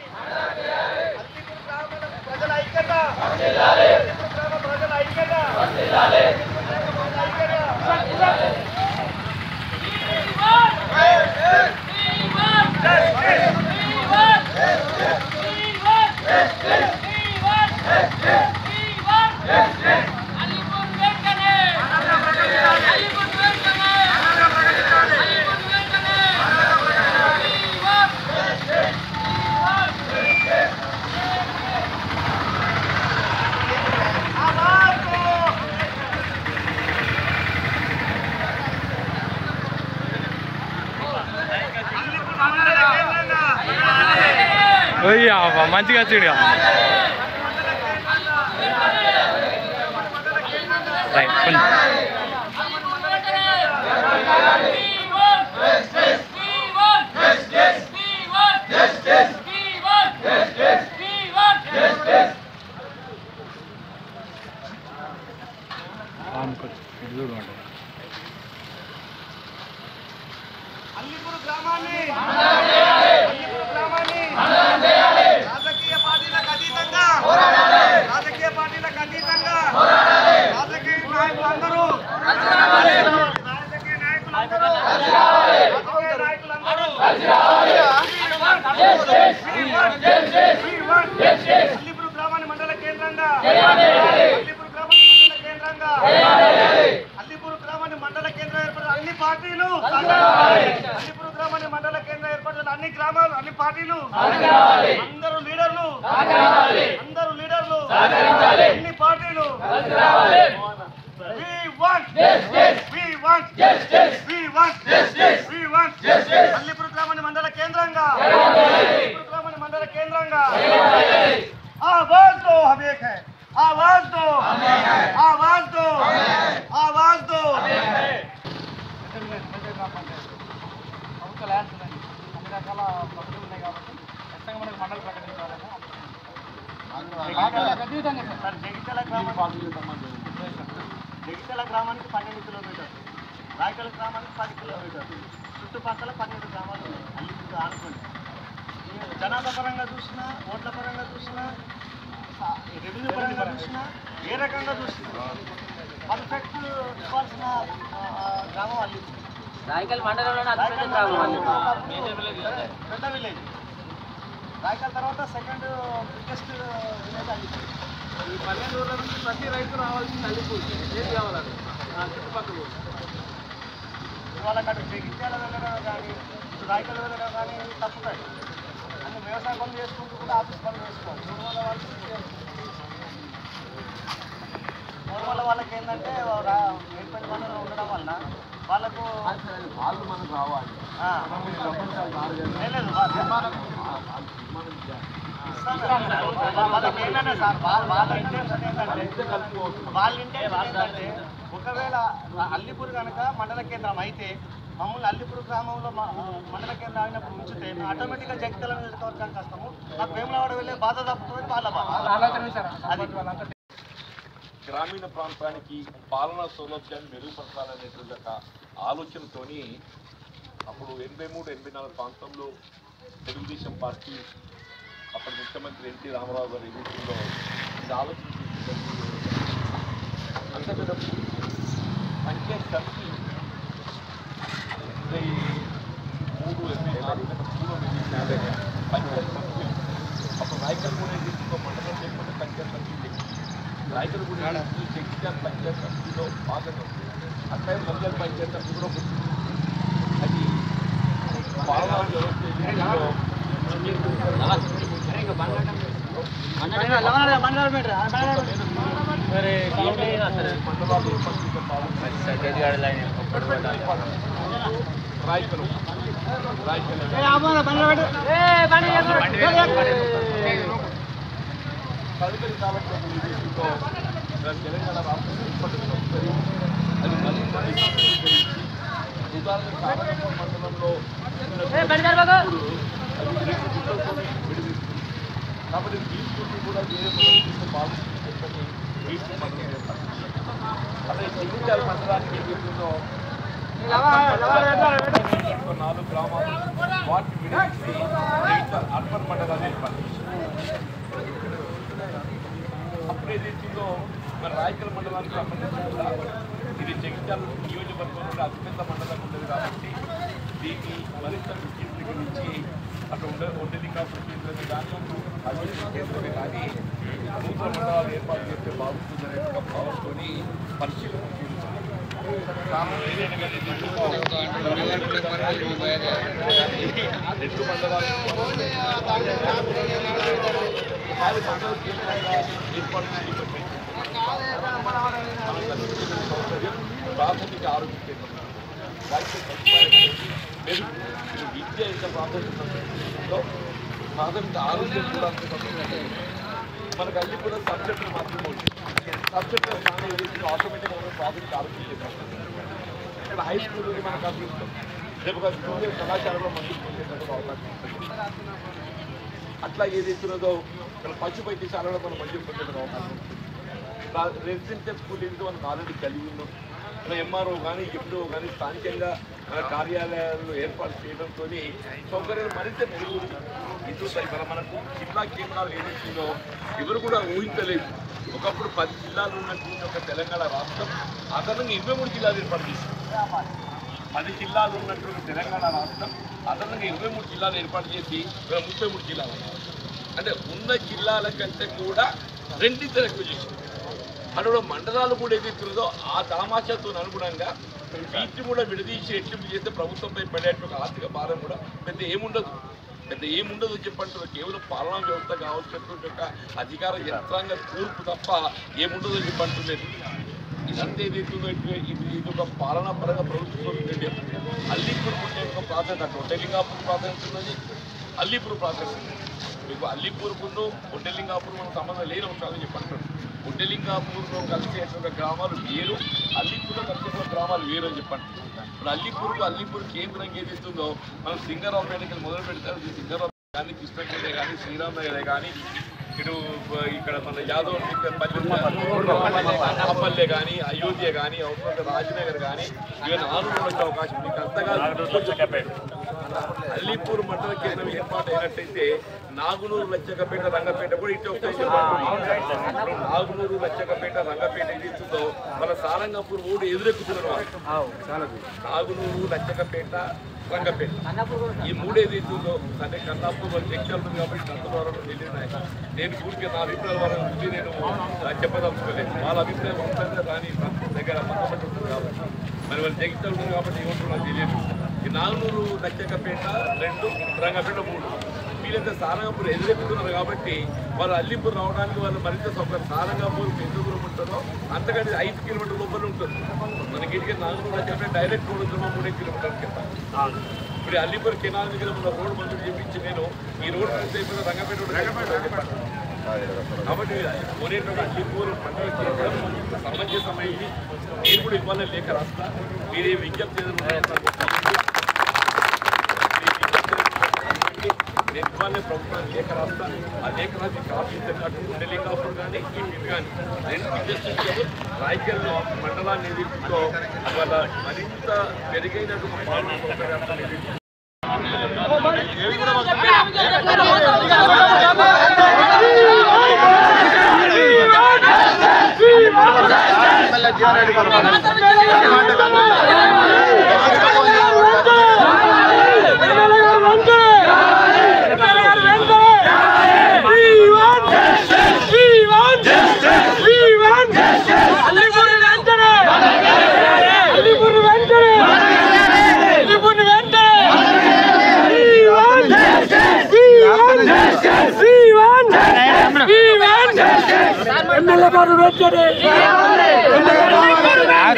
అల్లిపూర్ గ్రామాల ప్రజల ఐక్యత అల్లిపూర్ గ్రామ ప్రజల ఐక్యత అల్లిపూర్ గ్రామ ప్రజల ఐక్యత అయ్యా మంచిగా వచ్చిండు రైట్ కొంచెం అల్లిపూర్ గ్రామాన్ని అల్లిపూర్ గ్రామాన్ని రాజకీయ పార్టీలకు అతీతంగా రాజకీయ పార్టీలకు అతీతంగా రాజకీయ నాయకులందరూ రాజకీయ నాయకులందరూ రాజకీయ నాయకులందరూ అల్లిపూర్ గ్రామాన్ని మండల కేంద్రంగా అల్లిపూర్ గ్రామాన్ని మండల కేంద్రంగా అల్లిపూర్ గ్రామాన్ని మండల కేంద్రం ఏర్పడిన అన్ని పార్టీలు అల్లిపూర్ గ్రామాన్ని మండల కేంద్రం ఏర్పడిన అన్ని గ్రామాలు అన్ని పార్టీలు అందరూ లీడర్లు అందరూ లీడర్లు అన్ని పార్టీలు We want We want We want We want Allipur గ్రామాన్ని మండల కేంద్రంగా అల్లిపూర్ గ్రామాన్ని మండల కేంద్రంగా आवाज दो हम एक है आवाज दो आवाज दो आवाज दो ప్రభుత్వ ల్యాండ్స్ ఉన్నాయి అన్ని రకాల పద్ధతులు ఉన్నాయి కాబట్టి ఖచ్చితంగా మనకు మండలి ప్రకటించాలని ఖచ్చితంగా సార్ సార్ జగిత్యాల గ్రామానికి జగిత్యాల గ్రామానికి పన్నెండు కిలోమీటర్ రాయకల్ గ్రామానికి పది కిలోమీటర్ చుట్టుపక్కల పన్నెండు గ్రామాలు ఉన్నాయి అల్లిపూర్ ఆనుకోండి ఈ జనాభా పరంగా చూసినా ఓట్ల పరంగా చూసినా ఆ, రెవెన్యూ పరంగా చూసినా ఏ రకంగా చూసినా పర్ఫెక్ట్ ఇవ్వాల్సిన ఆ, ఆ, గ్రామం అల్లిపూర్ రాయకల్ మండలంలోనే అతిపెద్ద గ్రామం అది పెద్ద విలేజ్ రాయకల్ తర్వాత సెకండ్ బిగ్గెస్ట్ విలేజ్ అల్లిపూర్ ఈ పన్నెండు ఊర్ల నుంచి ప్రతి రైతు రావాల్సింది అల్లిపోయి ఏం కావాలని చుట్టుపక్కల ఇవాళ అక్కడ జగిత్యాల వెళ్ళడం కానీ ఇటు రాయకల్ వెళ్ళడం కానీ తప్పుతాయి అన్ని వ్యవసాయ పనులు చేసుకుంటూ కూడా ఆఫీస్ పనులు చేసుకోవాలి మూడు వాళ్ళకి మూడు వాళ్ళకి ఏంటంటే ఏర్పడి పనులు ఉండడం వలన వాళ్ళకు వాళ్ళు మనకు రావాలి ఆ, లేదు, వాళ్ళ- వాళ్ళకి ఏంటంటే సార్ వాళ్ళ వాళ్ళ ఇంటెన్షన్ ఏంటంటే వాళ్ళ ఇంటెన్షన్ ఏంటంటే ఒకవేళ అల్లిపూర్ కనుక మండల కేంద్రం అయితే మమ్మల్ని అల్లిపూర్ గ్రామంలో మ- మండల కేంద్రం అయినప్పుడు ఉంచితే ఆటోమేటిక్గా జగిత్యాల నియోజకవర్గానికి వస్తాము నాకు వేములవాడ వెళ్ళే బాధ తప్పుతుంది వాళ్ళ బాధ ఆలోచన సార్ అది గ్రామీణ ప్రాంతానికి పాలనా సౌలభ్యాన్ని మెరుగుపరచాలనేటువంటి ఒక ఆలోచనతోని అప్పుడు ఎనభై మూడు ఎనభై నాలుగు ప్రాంతంలో తెలుగుదేశం పార్టీ అప్పటి ముఖ్యమంత్రి ఎన్టీ రామారావు గారి ఎన్నికల్లో ఇది ఆలోచన చేసినప్పుడు అంత పెద్ద పంచాయత్ సమితి ఇరవై మూడు ఎనభై నాలుగు కన్నా పూర్వం ఎన్నికైన పంచాయత్ సమితి అప్పుడు నాయకల్గూడ ఎన్నికల్లో మండలం లేకపోతే పంచాయత్ సమితి రాయకల్గూడ ఎన్నికలు జగిత్యాల పంచాయత్ సమితిలో భాగంగా ఉంది. అక్కడ మండల పంచాయత్ సమితి కూడా ఉంది. అది పాలనా వ్యవస్థ ఎన్నికల్లో రాయకలు రాయకలు తదుపరి కాలంలో ఉద్దేశంతో తెలంగాణ రాష్ట్రం ఏర్పడిన ఒకసారి అది మళ్ళీ మళ్ళీ సంస్కరించి ఉదాహరణ సాగరపూర్ మండలంలో ఉన్న అది రెండు గుట్టలతో విడివిస్తుంది కాబట్టి తీసుకుంటూ కూడా వేరే మండలం బాగుంటుంది చెప్పని వీటి మండలం ఏర్పడింది అదే జగిత్యాల మండలానికి ఏదైతుందో నాలుగు గ్రామాలు వాటిని విడిచి జగిత్యాల అర్బన్ మండలాలు ఏర్పడింది ఏదైతుందో మన రాయకల్ మండలానికి సంబంధించి కూడా ఇది జగిత్యాల నియోజకవర్గంలో అతిపెద్ద మండలం ఉండదు కాబట్టి దీన్ని మరింత వికేంద్రీకరించి అక్కడ ఉండే ఒంటరి కాపుల కేంద్రమే కానీ అభివృద్ధి కేంద్రమే కానీ నూతన మండలాలు ఏర్పాటు చేస్తే బాగుంటుందనే ఒక భావంతో పరిశీలన చేయించారు ఏదైనా కానీ రెండు మండలాలు ఆరు మండల కేంద్రంగా ఏర్పాటు చేయబడ్డాయి సౌకర్యం ప్రాథమిక ఆరోగ్య కేంద్రం వైద్య సదుపాయాలు మెరుగు ఇది విద్య ఎంత ప్రాధాన్యత ప్రాథమిక ఆరోగ్యం కూడా అంత ప్రాధాన్యత. మనకు అన్ని కూడా సబ్జెక్టులు మాత్రమే ఉంటుంది సబ్జెక్టుల స్థానం ఏదైతే ఆటోమేటిక్గా మనం ప్రాథమిక ఆరోగ్యం కేంద్రం ఇక్కడ హై స్కూల్ ఉంది మనకు అభివృద్ధి రేపు ఒక జూనియర్ కళాశాలలో మందులు పొందేటప్పుడు అవకాశం ఉంటుంది అట్లా ఏదైతున్నదో ఇక్కడ పశు వైద్యశాలలో మనం మందులు పొందేటప్పుడు అవకాశం ఉంటుంది రెసిడెన్షియల్ స్కూల్ ఏదైతే మనం ఆల్రెడీ కలిగి ఉన్నాం మన ఎంఆర్ఓ కానీ ఎప్పుడో కానీ స్థానికంగా మన కార్యాలయాలను ఏర్పాటు చేయడంతో సౌకర్యాలు మరింత మెరుగు ఇస్తుంటాయి మన మనకు జిల్లా కేంద్రాలు ఏదైతుందో ఎవరు కూడా ఊహించలేదు ఒకప్పుడు పది జిల్లాలు ఉన్నటువంటి ఒక తెలంగాణ రాష్ట్రం అదనంగా ఇరవై మూడు జిల్లాలు ఏర్పాటు చేసింది పది జిల్లాలు ఉన్నటువంటి తెలంగాణ రాష్ట్రం అదనంగా ఇరవై మూడు జిల్లాలు ఏర్పాటు చేసి ఇవాళ ముప్పై మూడు జిల్లాలు ఉన్నాయి. అంటే ఉన్న జిల్లాల కంటే కూడా రెండింతలు ఎక్కువ చేసింది అక్కడ మండలాలు కూడా ఏదైతుందో ఆ తామాషాతో అనుగుణంగా వీటిని కూడా విడదీసి ఎట్లు చేస్తే ప్రభుత్వంపై పడేటువంటి ఆర్థిక భారం కూడా పెద్ద ఏముండదు పెద్ద ఏముండదు చెప్పంటారు కేవలం పాలనా వ్యవస్థ కావాల్సినటువంటి ఒక అధికార యంత్రాంగ కూర్పు తప్ప ఏముండదు చెప్పంటులేదు ఇదంతా ఏదైతుందో ఇది ఇది ఇది ఒక పాలనా పరంగా ప్రభుత్వం నిర్ణయం అల్లీపూర్ పుట్టే ఒక ప్రాధాన్యత అక్కడ ఒంటెలింగాపూర్ ప్రాధాన్యత ఉన్నది అల్లీపూర్ ప్రాధాన్యత ఉంది మీకు అల్లీపూర్కును ఒంటెలింగాపూర్ మన సంబంధం లేని అంశాలు చెప్పంటారు ఒంటెలింగాపూర్లో కలిసేటువంటి గ్రామాలు వేరు అల్లీపూర్లో కలిసేటువంటి గ్రామాలు వేరు అని చెప్పండి ఇప్పుడు అల్లీపూర్కు అల్లీపూర్ కేంద్రం ఏదైతుందో మనం సింగరావుపేటకి మొదలు పెడతారు సింగరావు కానీ కృష్ణగిరి కానీ శ్రీరామ్ నగరే కానీ ఇటు బ- ఇక్కడ మన యాదవ్ పల్లె కానీ అయోధ్య కానీ అవసరం రాజనగర్ కానీ ఇవన్నీ ఆరు వచ్చే అవకాశం ఉంది అంతగా అల్లీపూర్ మండల కేంద్రం ఏర్పాటు అయినట్టయితే నాగునూరు లచ్చకపేట రంగపేట కూడా ఇటు వస్తాయి ఇప్పుడు నాగునూరు లచ్చకపేట రంగపేట ఏదైతుందో మన సారంగపూర్ ఊరు ఎదురెక్కుతున్నారు వాళ్ళు. నాగునూరు లచ్చకపేట రంగపేట ఈ మూడు ఏదైతుందో అంటే కన్నాపూర్ వాళ్ళు చెక్కాలు ఉంది కాబట్టి కందవరం తెలియదు నేను ఊరికి నా అభిప్రాయాల వల్ల ఉంది నేను ఆ, చెప్పదలుచుకోలేదు వాళ్ళ అభిప్రాయం ఉంటుంది దాని దగ్గర పక్కపట్టి ఉంటుంది కాబట్టి మరి వాళ్ళు జగిత్యాలు ఉంది కాబట్టి ఏమంటారు నాకు తెలియదు ఈ నాలుగు లచ్చకపేట రెండు రంగపేట మూడు వీళ్ళంతా సారంగపూర్ ఎదురెక్కుతున్నారు కాబట్టి వాళ్ళు అల్లిపూర్ రావడానికి వాళ్ళు మరింత సౌకర్యం సారంగపూర్ ఎంత దూరం ఉంటుందో అంతకంటే ఐదు కిలోమీటర్ లోపల ఉంటుంది మనకి ఇంటికి నాలుగు లచ్చకపేట డైరెక్ట్ రోడ్ ఉంటుందో మూడే కిలోమీటర్ కింద ఇప్పుడు అల్లిపూర్ కెనాల్ దగ్గర ఉన్న రోడ్ మంజూరు చేయించి నేను ఈ రోడ్ పూర్తి అయిపోయిన రంగపేట రోడ్ అయిపోయిందని చెప్పాను. కాబట్టి కొనేటువంటి అల్లిపూర్ మండల కేంద్రం సమంజసమైంది నేను కూడా ఇవ్వాలని లేఖ రాస్తా మీరే విజ్ఞప్తి ఏదైనా ఉంటే నాకు చెప్పండి. మీ విజ్ఞప్తి ఏదైనా నేను ఇవ్వాలని ప్రభుత్వానికి లేఖ రాస్తా ఆ లేఖ రాసి కాపీ తగ్గట్టు ఉండలే కాపుడు కానీ ఈ ఇది కానీ రెండు విద్యార్థులు రాయకల్లో మండలాన్ని ఎదుర్కొంటూ ఇవాళ మరింత మెరుగైనటువంటి పాలన సౌకర్యాలను ఎదుర్కొంటూ ఆ